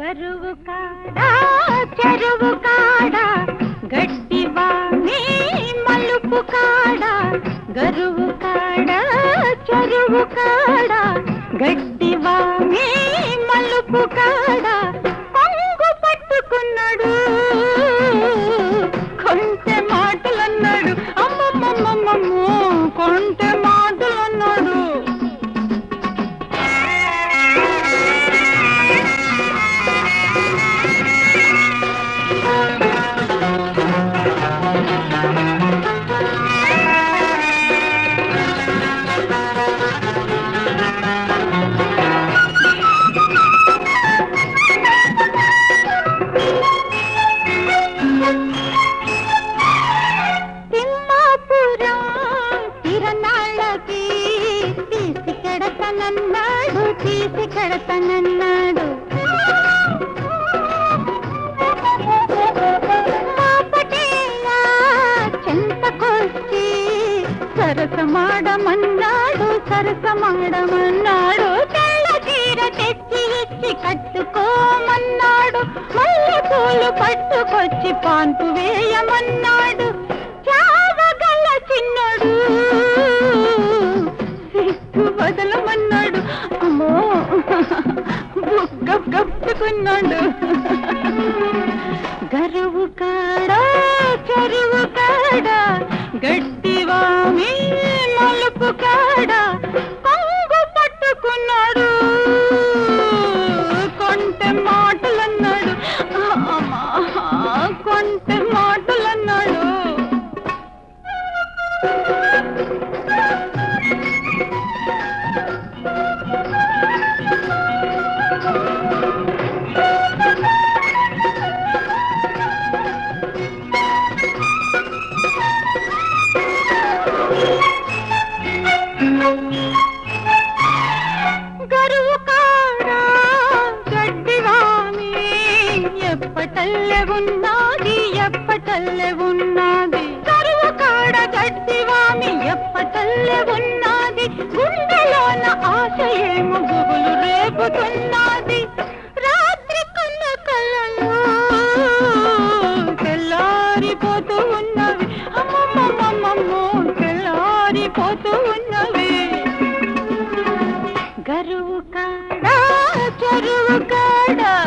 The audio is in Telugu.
గరువు కాడా చెరువు కాడా గడ్డివా నీ మలుపు కాడా గరువు కాడా చెరువు కాడా గడ్డివా నీ మలుపు కాడా కొంగు పట్టుకున్నాడు కొంటె మాటలన్నాడు అమ్మమ్మమ్మమ్మమ్మో కొంటె మాటలన్నాడు తిమ్మాపురం తిరణాళ్ళకి తీసి కెడతనన్నాడు తీసి కెడతనన్నాడు మాపటేలా చెంతకొచ్చి సరసమాడమన్నాడు సరసమాడమన్నాడు తెల్ల చీర తెచ్చి ఇచ్చి కట్టుకోమన్నాడు మల్లె పూలు పట్టుకొచ్చి పాన్పు వేయమన్నాడు చావగల చిన్నడు సిగ్గు వదలమన్నాడు అమ్మో బుగ్గ కప్పుకున్నాడు గరువు కాడా చెరువు కాడా గడ్డివామి మలుపు కాడా కొంగు పట్టుకున్నాడు కొంటె మాటలన్నాడు అమ్మా కొంటె మాటలన్నాడు గరువు కాడా గడ్డివామి ఎప్పటల్లె ఉన్నది ఎప్పటల్లె ఉన్నది గరువు కాడ గడ్డివామి ఎప్పటల్లె ఉన్నది గుండెలోన ఆశ ఏమో గుబులు రేపుతున్నది రాత్రి కన్న కళ్ళలో తెల్లారిపోతూ ఉన్నవి అమ్మమ్మమ్మమ్మమ్మో తెల్లారిపోతూ ఉన్నవి గరువు కాడా చెరువు కాడా